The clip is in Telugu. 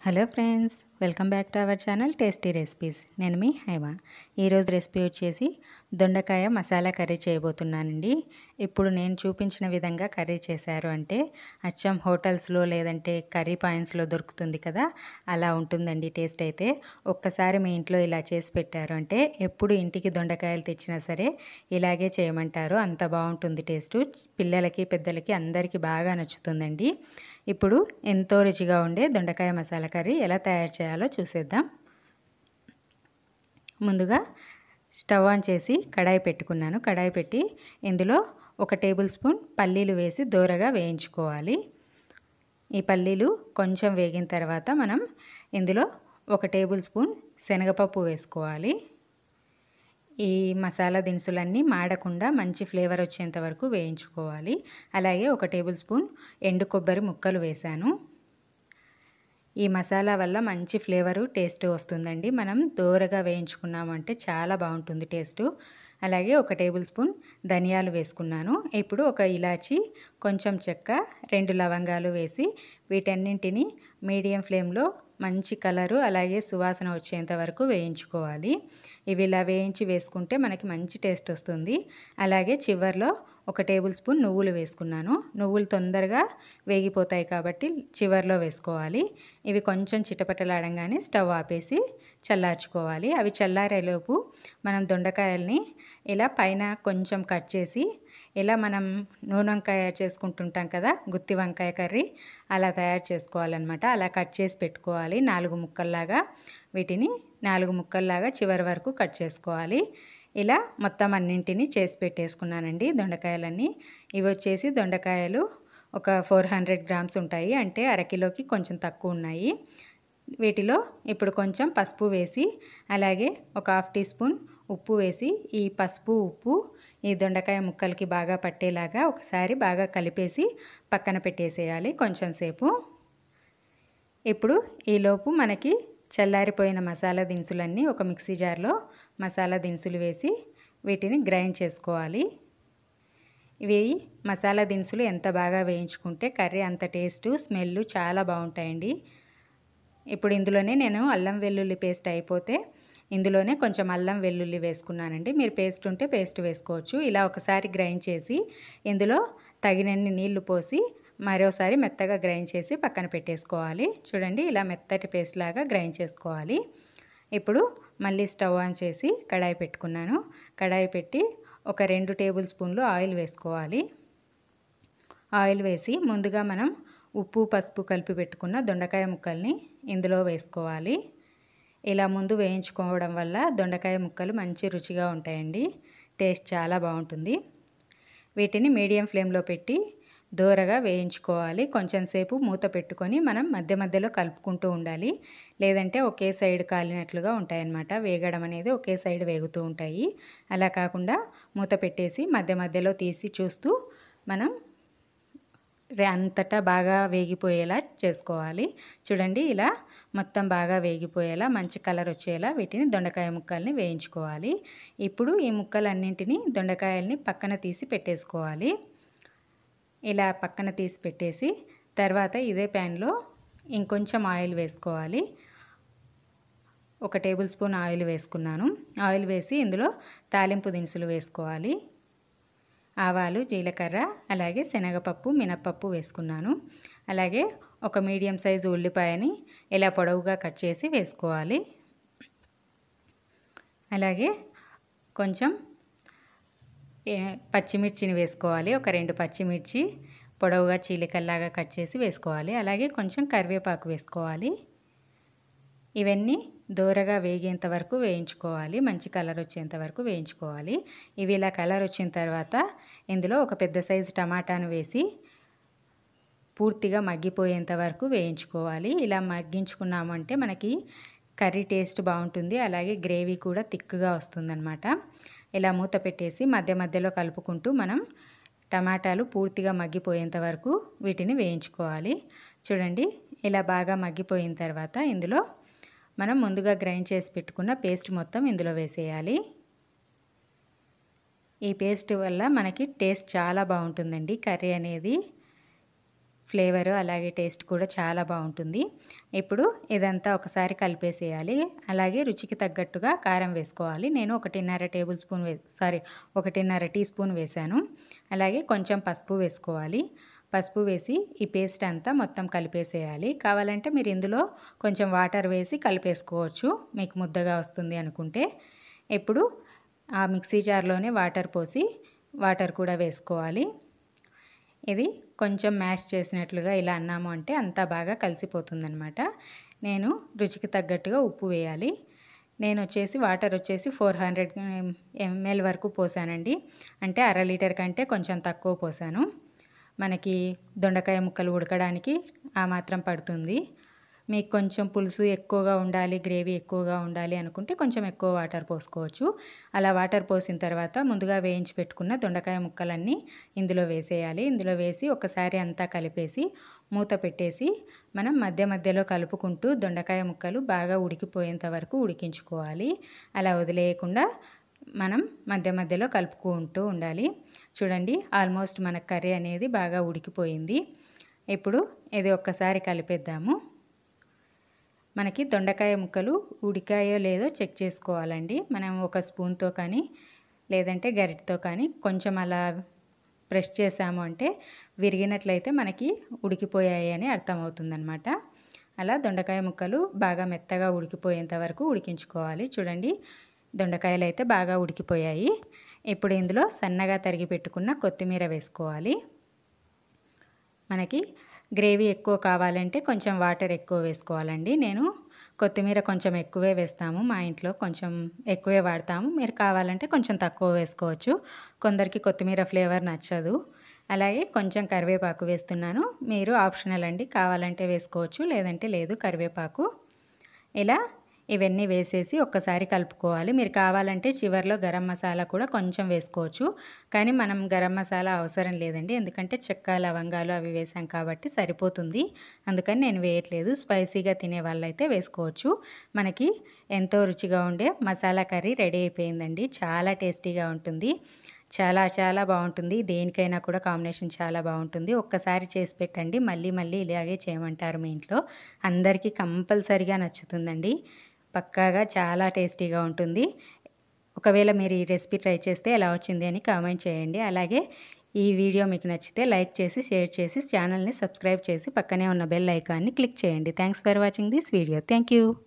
hello friends welcome back to our channel tasty recipes నేను మీ హైమా ఈరోజు రెసిపీ వచ్చేసి దొండకాయ మసాలా కర్రీ చేయబోతున్నానండి ఇప్పుడు నేను చూపించిన విధంగా కర్రీ చేశారు అంటే అచ్చం హోటల్స్లో లేదంటే కర్రీ పాయింట్స్లో దొరుకుతుంది కదా అలా ఉంటుందండి టేస్ట్ అయితే ఒక్కసారి మీ ఇంట్లో ఇలా చేసి పెట్టారు అంటే ఎప్పుడు ఇంటికి దొండకాయలు తెచ్చినా సరే ఇలాగే చేయమంటారు అంత బాగుంటుంది టేస్ట్ పిల్లలకి పెద్దలకి అందరికీ బాగా నచ్చుతుందండి ఇప్పుడు ఎంతో రుచిగా ఉండే దొండకాయ మసాలా కర్రీ ఎలా తయారు చేయాలో చూసేద్దాం ముందుగా స్టవ్ ఆన్ చేసి కడాయి పెట్టుకున్నాను కడాయి పెట్టి ఇందులో ఒక టేబుల్ స్పూన్ పల్లీలు వేసి దోరగా వేయించుకోవాలి ఈ పల్లీలు కొంచెం వేగిన తర్వాత మనం ఇందులో ఒక టేబుల్ స్పూన్ శనగపప్పు వేసుకోవాలి ఈ మసాలా దినుసులన్నీ మాడకుండా మంచి ఫ్లేవర్ వచ్చేంత వరకు వేయించుకోవాలి అలాగే ఒక టేబుల్ స్పూన్ ఎండు కొబ్బరి ముక్కలు వేశాను ఈ మసాలా వల్ల మంచి ఫ్లేవరు టేస్ట్ వస్తుందండి మనం దోరగా వేయించుకున్నామంటే చాలా బాగుంటుంది టేస్ట్ అలాగే ఒక టేబుల్ స్పూన్ ధనియాలు వేసుకున్నాను ఇప్పుడు ఒక ఇలాచి కొంచెం చెక్క రెండు లవంగాలు వేసి వీటన్నింటిని మీడియం ఫ్లేమ్లో మంచి కలరు అలాగే సువాసన వచ్చేంత వరకు వేయించుకోవాలి ఇవి ఇలా వేయించి వేసుకుంటే మనకి మంచి టేస్ట్ వస్తుంది అలాగే చివర్లో ఒక టేబుల్ స్పూన్ నువ్వులు వేసుకున్నాను నువ్వులు తొందరగా వేగిపోతాయి కాబట్టి చివర్లో వేసుకోవాలి ఇవి కొంచెం చిటపటలాడంగానే స్టవ్ ఆపేసి చల్లార్చుకోవాలి అవి చల్లారేలోపు మనం దొండకాయల్ని ఇలా పైన కొంచెం కట్ చేసి ఇలా మనం నూనె వంకాయ చేసుకుంటుంటాం కదా గుత్తి వంకాయ కర్రీ అలా తయారు చేసుకోవాలన్నమాట అలా కట్ చేసి పెట్టుకోవాలి నాలుగు ముక్కల్లాగా వీటిని నాలుగు ముక్కల్లాగా చివరి వరకు కట్ చేసుకోవాలి ఇలా మొత్తం అన్నింటినీ చేసి పెట్టేసుకున్నానండి దొండకాయలన్నీ ఇవి వచ్చేసి దొండకాయలు ఒక ఫోర్ హండ్రెడ్ గ్రామ్స్ ఉంటాయి అంటే అరకిలోకి కొంచెం తక్కువ ఉన్నాయి వీటిలో ఇప్పుడు కొంచెం పసుపు వేసి అలాగే ఒక హాఫ్ టీ స్పూన్ ఉప్పు వేసి ఈ పసుపు ఉప్పు ఈ దొండకాయ ముక్కలకి బాగా పట్టేలాగా ఒకసారి బాగా కలిపేసి పక్కన పెట్టేసేయాలి కొంచెం సేపు ఇప్పుడు ఈలోపు మనకి చల్లారిపోయిన మసాలా దినుసులన్నీ ఒక మిక్సీ జార్లో మసాలా దినుసులు వేసి వీటిని గ్రైండ్ చేసుకోవాలి ఇవి మసాలా దినుసులు ఎంత బాగా వేయించుకుంటే కర్రీ అంత టేస్ట్ స్మెల్ చాలా బాగుంటాయండి ఇప్పుడు ఇందులోనే నేను అల్లం వెల్లుల్లి పేస్ట్ అయిపోతే ఇందులోనే కొంచెం అల్లం వెల్లుల్లి వేసుకున్నానండి మీరు పేస్ట్ ఉంటే పేస్ట్ వేసుకోవచ్చు ఇలా ఒకసారి గ్రైండ్ చేసి ఇందులో తగినన్ని నీళ్లు పోసి మరోసారి మెత్తగా గ్రైండ్ చేసి పక్కన పెట్టేసుకోవాలి చూడండి ఇలా మెత్తటి పేస్ట్ లాగా గ్రైండ్ చేసుకోవాలి ఇప్పుడు మళ్ళీ స్టవ్ ఆన్ చేసి కడాయి పెట్టుకున్నాను కడాయి పెట్టి ఒక రెండు టేబుల్ స్పూన్లు ఆయిల్ వేసుకోవాలి ఆయిల్ వేసి ముందుగా మనం ఉప్పు పసుపు కలిపి పెట్టుకున్న దొండకాయ ముక్కల్ని ఇందులో వేసుకోవాలి ఇలా ముందు వేయించుకోవడం వల్ల దొండకాయ ముక్కలు మంచి రుచిగా ఉంటాయండి టేస్ట్ చాలా బాగుంటుంది వీటిని మీడియం ఫ్లేమ్లో పెట్టి దూరగా వేయించుకోవాలి కొంచెం సేపు మూత పెట్టుకొని మనం మధ్య మధ్యలో కలుపుకుంటూ ఉండాలి లేదంటే ఒకే సైడ్ కాలినట్లుగా ఉంటాయన్నమాట వేగడం అనేది ఒకే సైడ్ వేగుతూ ఉంటాయి అలా కాకుండా మూత పెట్టేసి మధ్య మధ్యలో తీసి చూస్తూ మనం అంతటా బాగా వేగిపోయేలా చేసుకోవాలి చూడండి ఇలా మొత్తం బాగా వేగిపోయేలా మంచి కలర్ వచ్చేలా వీటిని దొండకాయ ముక్కల్ని వేయించుకోవాలి ఇప్పుడు ఈ ముక్కలన్నింటినీ దొండకాయల్ని పక్కన తీసి పెట్టేసుకోవాలి ఇలా పక్కన తీసి పెట్టేసి తర్వాత ఇదే ప్యాన్లో ఇంకొంచెం ఆయిల్ వేసుకోవాలి ఒక టేబుల్ స్పూన్ ఆయిల్ వేసుకున్నాను ఆయిల్ వేసి ఇందులో తాలింపు దినుసులు వేసుకోవాలి ఆవాలు జీలకర్ర అలాగే శనగపప్పు మినప్పప్పు వేసుకున్నాను అలాగే ఒక మీడియం సైజు ఉల్లిపాయని ఇలా పొడవుగా కట్ చేసి వేసుకోవాలి అలాగే కొంచెం పచ్చిమిర్చిని వేసుకోవాలి ఒక రెండు పచ్చిమిర్చి పొడవుగా చీలికల్లాగా కట్ చేసి వేసుకోవాలి అలాగే కొంచెం కరివేపాకు వేసుకోవాలి ఇవన్నీ దూరగా వేగేంత వరకు వేయించుకోవాలి మంచి కలర్ వచ్చేంత వరకు వేయించుకోవాలి ఇవి ఇలా కలర్ వచ్చిన తర్వాత ఇందులో ఒక పెద్ద సైజు టమాటాను వేసి పూర్తిగా మగ్గిపోయేంత వరకు వేయించుకోవాలి ఇలా మగ్గించుకున్నామంటే మనకి కర్రీ టేస్ట్ బాగుంటుంది అలాగే గ్రేవీ కూడా థిక్గా వస్తుందన్నమాట ఇలా మూత పెట్టేసి మధ్య మధ్యలో కలుపుకుంటూ మనం టమాటాలు పూర్తిగా మగ్గిపోయేంత వరకు వీటిని వేయించుకోవాలి చూడండి ఇలా బాగా మగ్గిపోయిన తర్వాత ఇందులో మనం ముందుగా గ్రైండ్ చేసి పెట్టుకున్న పేస్ట్ మొత్తం ఇందులో వేసేయాలి ఈ పేస్ట్ వల్ల మనకి టేస్ట్ చాలా బాగుంటుందండి కర్రీ అనేది ఫ్లేవర్ అలాగే టేస్ట్ కూడా చాలా బాగుంటుంది ఇప్పుడు ఇదంతా ఒకసారి కలిపేసేయాలి అలాగే రుచికి తగ్గట్టుగా కారం వేసుకోవాలి నేను ఒకటిన్నర టేబుల్ స్పూన్ వే సారీ ఒకటిన్నర టీ స్పూన్ వేసాను అలాగే కొంచెం పసుపు వేసుకోవాలి పసుపు వేసి ఈ పేస్ట్ అంతా మొత్తం కలిపేసేయాలి కావాలంటే మీరు ఇందులో కొంచెం వాటర్ వేసి కలిపేసుకోవచ్చు మీకు ముద్దగా వస్తుంది అనుకుంటే ఇప్పుడు ఆ మిక్సీ జార్లోనే వాటర్ పోసి వాటర్ కూడా వేసుకోవాలి ఇది కొంచెం మ్యాష్ చేసినట్లుగా ఇలా అన్నాము అంటే అంతా బాగా కలిసిపోతుందనమాట నేను రుచికి తగ్గట్టుగా ఉప్పు వేయాలి నేను వచ్చేసి వాటర్ వచ్చేసి ఫోర్ హండ్రెడ్ ఎంఎల్ వరకు పోసానండి అంటే అర లీటర్ కంటే కొంచెం తక్కువ పోసాను మనకి దొండకాయ ముక్కలు ఉడకడానికి ఆ మాత్రం పడుతుంది మీకు కొంచెం పులుసు ఎక్కువగా ఉండాలి గ్రేవీ ఎక్కువగా ఉండాలి అనుకుంటే కొంచెం ఎక్కువ వాటర్ పోసుకోవచ్చు అలా వాటర్ పోసిన తర్వాత ముందుగా వేయించి పెట్టుకున్న దొండకాయ ముక్కలన్నీ ఇందులో వేసేయాలి ఇందులో వేసి ఒకసారి అంతా కలిపేసి మూత పెట్టేసి మనం మధ్య మధ్యలో కలుపుకుంటూ దొండకాయ ముక్కలు బాగా ఉడికిపోయేంత వరకు ఉడికించుకోవాలి అలా వదిలేయకుండా మనం మధ్య మధ్యలో కలుపుకుంటూ ఉండాలి చూడండి ఆల్మోస్ట్ మన కర్రీ అనేది బాగా ఉడికిపోయింది ఇప్పుడు ఇది ఒక్కసారి కలిపేద్దాము మనకి దొండకాయ ముక్కలు ఉడికాయో లేదో చెక్ చేసుకోవాలండి మనం ఒక స్పూన్తో కానీ లేదంటే గరిటతో కానీ కొంచెం అలా ప్రెస్ చేసాము అంటే విరిగినట్లయితే మనకి ఉడికిపోయాయి అని అర్థమవుతుందనమాట అలా దొండకాయ ముక్కలు బాగా మెత్తగా ఉడికిపోయేంత వరకు ఉడికించుకోవాలి చూడండి దొండకాయలు అయితే బాగా ఉడికిపోయాయి ఇప్పుడు ఇందులో సన్నగా తరిగి పెట్టుకున్న కొత్తిమీర వేసుకోవాలి మనకి గ్రేవీ ఎక్కువ కావాలంటే కొంచెం వాటర్ ఎక్కువ వేసుకోవాలండి నేను కొత్తిమీర కొంచెం ఎక్కువే వేస్తాము మా ఇంట్లో కొంచెం ఎక్కువే వాడతాము మీరు కావాలంటే కొంచెం తక్కువ వేసుకోవచ్చు కొందరికి కొత్తిమీర ఫ్లేవర్ నచ్చదు అలాగే కొంచెం కరివేపాకు వేస్తున్నాను మీరు ఆప్షనల్ అండి కావాలంటే వేసుకోవచ్చు లేదంటే లేదు కరివేపాకు ఇలా ఇవన్నీ వేసేసి ఒక్కసారి కలుపుకోవాలి మీరు కావాలంటే చివరిలో గరం మసాలా కూడా కొంచెం వేసుకోవచ్చు కానీ మనం గరం మసాలా అవసరం లేదండి ఎందుకంటే చెక్క లవంగాలు అవి వేసాం కాబట్టి సరిపోతుంది అందుకని నేను వేయట్లేదు స్పైసీగా తినే వాళ్ళైతే వేసుకోవచ్చు మనకి ఎంతో రుచిగా ఉండే మసాలా కర్రీ రెడీ అయిపోయిందండి చాలా టేస్టీగా ఉంటుంది చాలా చాలా బాగుంటుంది దేనికైనా కూడా కాంబినేషన్ చాలా బాగుంటుంది ఒక్కసారి చేసి పెట్టండి మళ్ళీ మళ్ళీ ఇలాగే చేయమంటారు మీ ఇంట్లో అందరికీ కంపల్సరిగా నచ్చుతుందండి పక్కాగా చాలా టేస్టీగా ఉంటుంది ఒకవేళ మీరు ఈ రెసిపీ ట్రై చేస్తే ఎలా వచ్చింది అని కామెంట్ చేయండి అలాగే ఈ వీడియో మీకు నచ్చితే లైక్ చేసి షేర్ చేసి ఛానల్ని సబ్స్క్రైబ్ చేసి పక్కనే ఉన్న బెల్ ఐకాన్ని క్లిక్ చేయండి thanks for watching this video thank you